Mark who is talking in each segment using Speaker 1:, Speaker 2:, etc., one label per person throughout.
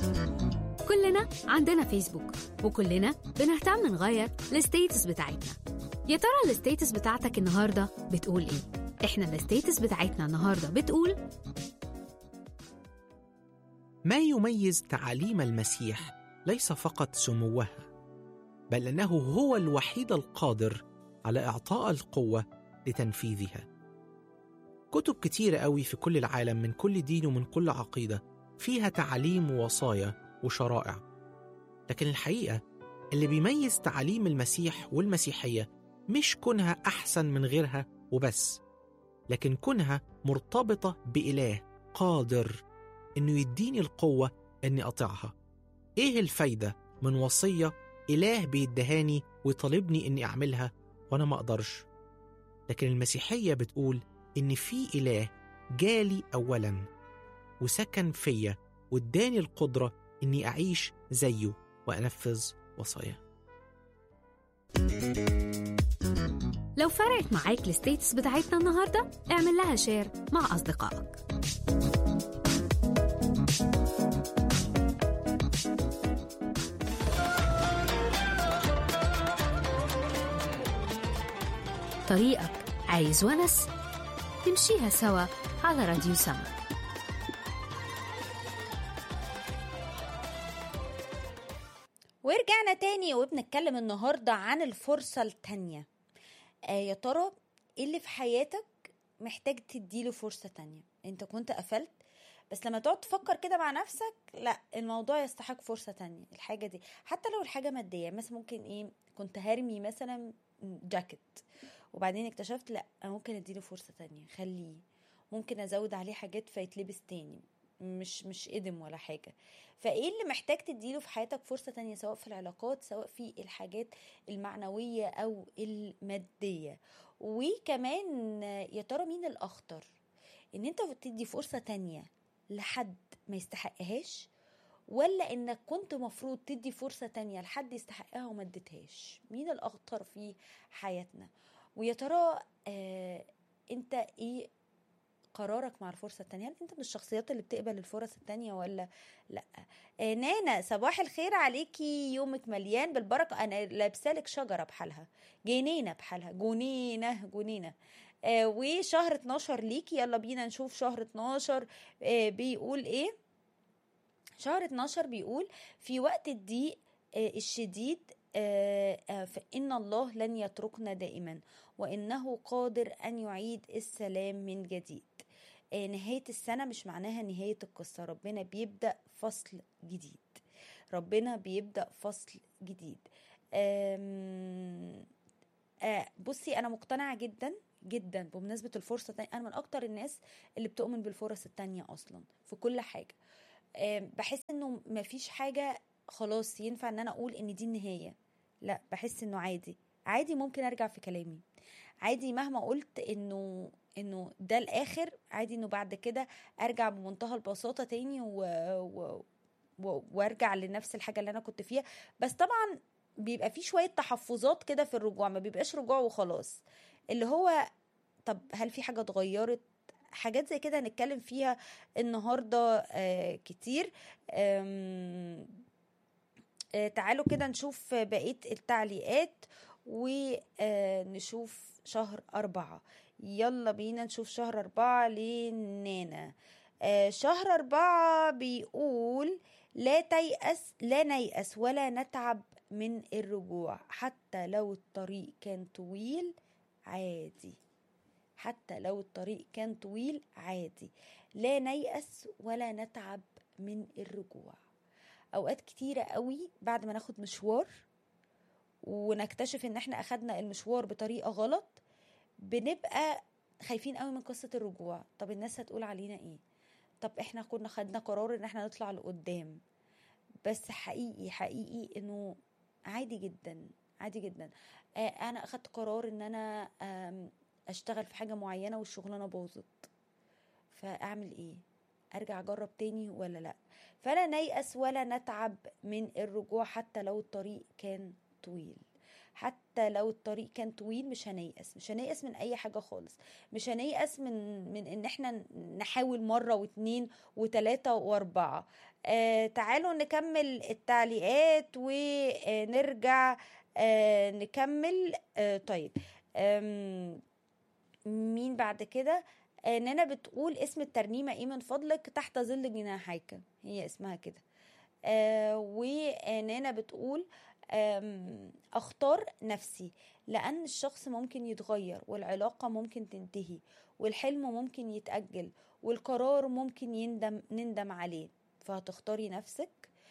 Speaker 1: كلنا عندنا فيسبوك وكلنا بنهتم نغير الستيتس بتاعتنا يا ترى الستيتس بتاعتك النهارده بتقول ايه احنا الستيتس بتاعتنا النهارده بتقول
Speaker 2: ما يميز تعاليم المسيح ليس فقط سموها بل انه هو الوحيد القادر على اعطاء القوه لتنفيذها كتب كتيره قوي في كل العالم من كل دين ومن كل عقيده فيها تعاليم ووصايا وشرائع لكن الحقيقه اللي بيميز تعاليم المسيح والمسيحيه مش كونها احسن من غيرها وبس لكن كونها مرتبطه باله قادر انه يديني القوه اني اطيعها ايه الفايده من وصيه اله بيدهاني ويطالبني اني اعملها وانا ما اقدرش لكن المسيحيه بتقول ان في اله جالي اولا وسكن فيا واداني القدره اني اعيش زيه وانفذ وصاياه
Speaker 1: لو فرقت معاك الستيتس بتاعتنا النهارده اعمل لها شير مع اصدقائك طريقك عايز ونس نمشيها سوا على راديو سما
Speaker 3: ورجعنا تاني وبنتكلم النهاردة عن الفرصة التانية آه يا ترى ايه اللي في حياتك محتاج تديله فرصة تانية انت كنت قفلت بس لما تقعد تفكر كده مع نفسك لا الموضوع يستحق فرصة تانية الحاجة دي حتى لو الحاجة مادية مثلا ممكن ايه كنت هرمي مثلا جاكيت وبعدين اكتشفت لا انا ممكن اديله فرصة تانية خليه ممكن ازود عليه حاجات فيتلبس تاني مش مش ادم ولا حاجه فايه اللي محتاج تديله في حياتك فرصه تانية سواء في العلاقات سواء في الحاجات المعنويه او الماديه وكمان يا ترى مين الاخطر ان انت تدي فرصه تانية لحد ما يستحقهاش ولا انك كنت مفروض تدي فرصة تانية لحد يستحقها وما اديتهاش مين الاخطر في حياتنا ويا ترى آه انت ايه قرارك مع الفرصة التانية هل انت من الشخصيات اللي بتقبل الفرص التانية ولا لا آه نانا صباح الخير عليكي يومك مليان بالبركة انا لابسالك شجرة بحالها جنينة بحالها جنينة جنينة آه وشهر 12 ليكي يلا بينا نشوف شهر 12 آه بيقول ايه شهر 12 بيقول في وقت الضيق آه الشديد فإن الله لن يتركنا دائما وإنه قادر أن يعيد السلام من جديد نهاية السنة مش معناها نهاية القصة ربنا بيبدأ فصل جديد ربنا بيبدأ فصل جديد بصي أنا مقتنعة جدا جدا بمناسبة الفرصة التانية أنا من أكتر الناس اللي بتؤمن بالفرص التانية أصلا في كل حاجة بحس إنه مفيش حاجة خلاص ينفع ان انا اقول ان دي النهايه لا بحس انه عادي عادي ممكن ارجع في كلامي عادي مهما قلت انه انه ده الاخر عادي انه بعد كده ارجع بمنتهى البساطه تاني و... و... و... وارجع لنفس الحاجه اللي انا كنت فيها بس طبعا بيبقى في شويه تحفظات كده في الرجوع ما بيبقاش رجوع وخلاص اللي هو طب هل في حاجه اتغيرت حاجات زي كده هنتكلم فيها النهارده آه كتير آم تعالوا كده نشوف بقية التعليقات ونشوف شهر أربعة يلا بينا نشوف شهر أربعة لنانا شهر أربعة بيقول لا تيأس لا نيأس ولا نتعب من الرجوع حتى لو الطريق كان طويل عادي حتى لو الطريق كان طويل عادي لا نيأس ولا نتعب من الرجوع اوقات كتيره قوي بعد ما ناخد مشوار ونكتشف ان احنا اخدنا المشوار بطريقه غلط بنبقى خايفين قوي من قصه الرجوع طب الناس هتقول علينا ايه طب احنا كنا خدنا قرار ان احنا نطلع لقدام بس حقيقي حقيقي انه عادي جدا عادي جدا آه انا اخدت قرار ان انا اشتغل في حاجه معينه والشغلانه باظت فاعمل ايه ارجع اجرب تاني ولا لا فلا نيأس ولا نتعب من الرجوع حتى لو الطريق كان طويل حتى لو الطريق كان طويل مش هنيأس مش هنيأس من اي حاجه خالص مش هنيأس من من ان احنا نحاول مره واتنين وتلاته واربعه آه تعالوا نكمل التعليقات ونرجع آه نكمل آه طيب آم، مين بعد كده آه، نانا بتقول اسم الترنيمة ايه من فضلك تحت ظل جناحيك هي اسمها كده آه ونانا بتقول آم، اختار نفسي لان الشخص ممكن يتغير والعلاقة ممكن تنتهي والحلم ممكن يتأجل والقرار ممكن يندم نندم عليه فهتختاري نفسك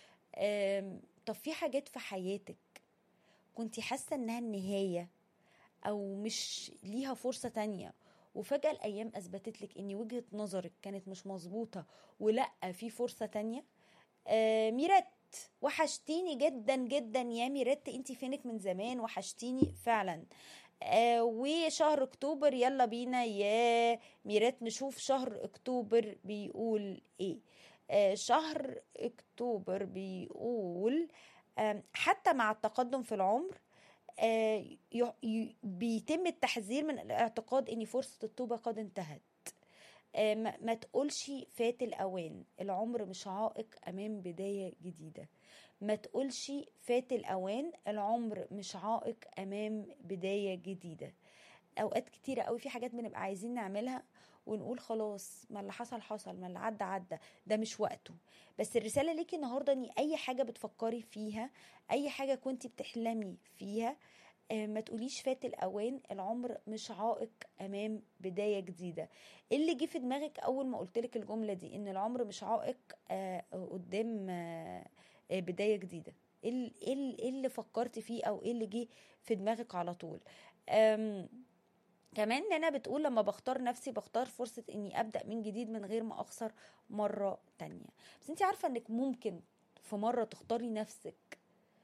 Speaker 3: آم، طب في حاجات في حياتك كنتي حاسة انها النهاية او مش ليها فرصة تانية وفجأة الأيام أثبتت لك إن وجهة نظرك كانت مش مظبوطة ولأ في فرصة تانية آه ميرات وحشتيني جدا جدا يا ميرات انت فينك من زمان وحشتيني فعلا آه وشهر اكتوبر يلا بينا يا ميرات نشوف شهر اكتوبر بيقول ايه آه شهر اكتوبر بيقول آه حتى مع التقدم في العمر آه، ي- ي- بيتم التحذير من الاعتقاد ان فرصة التوبة قد انتهت آه، ما ما تقولش فات الأوان العمر مش عائق أمام بداية جديدة ما تقولش فات الأوان العمر مش عائق أمام بداية جديدة أوقات كتيرة قوي في حاجات بنبقى عايزين نعملها ونقول خلاص ما اللي حصل حصل ما اللي عدى عدى ده مش وقته بس الرسالة ليكي النهاردة ان اي حاجة بتفكري فيها اي حاجة كنتي بتحلمي فيها آه، ما تقوليش فات الاوان العمر مش عائق امام بدايه جديده إيه اللي جه في دماغك اول ما قلت لك الجمله دي ان العمر مش عائق آه، قدام آه، آه، بدايه جديده ايه ال- إيه ال- إيه اللي فكرتي فيه او ايه اللي جه في دماغك على طول أم كمان انا بتقول لما بختار نفسي بختار فرصة اني ابدأ من جديد من غير ما اخسر مرة تانية بس انت عارفة انك ممكن في مرة تختاري نفسك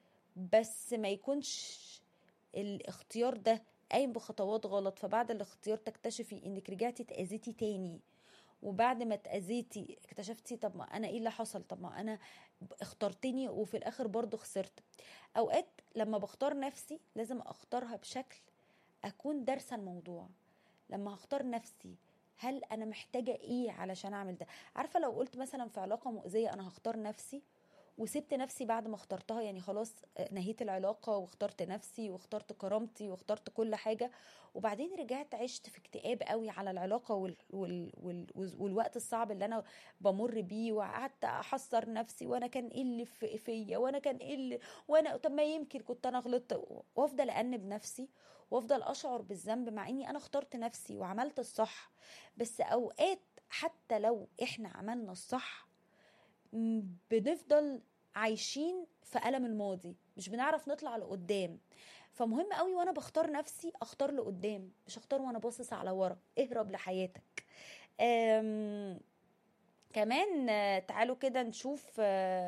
Speaker 3: بس ما يكونش الاختيار ده قايم بخطوات غلط فبعد الاختيار تكتشفي انك رجعتي اتأذيتي تاني وبعد ما اتأذيتي اكتشفتي طب ما انا ايه اللي حصل طب ما انا اخترتني وفي الاخر برضو خسرت اوقات لما بختار نفسي لازم اختارها بشكل اكون دارسه الموضوع لما هختار نفسي هل انا محتاجه ايه علشان اعمل ده عارفه لو قلت مثلا في علاقه مؤذيه انا هختار نفسي وسبت نفسي بعد ما اخترتها يعني خلاص نهيت العلاقة واخترت نفسي واخترت كرامتي واخترت كل حاجة وبعدين رجعت عشت في اكتئاب قوي على العلاقة وال وال وال والوقت الصعب اللي انا بمر بيه وقعدت احصر نفسي وانا كان ايه اللي في- فيا وانا كان ايه اللي وانا طب ما يمكن كنت انا غلطت وافضل انب نفسي وافضل اشعر بالذنب مع اني انا اخترت نفسي وعملت الصح بس اوقات حتى لو احنا عملنا الصح م- بنفضل عايشين في ألم الماضي مش بنعرف نطلع لقدام فمهم قوي وانا بختار نفسي اختار لقدام مش اختار وانا باصص على ورا اهرب لحياتك أم... كمان آه، تعالوا كده نشوف آه،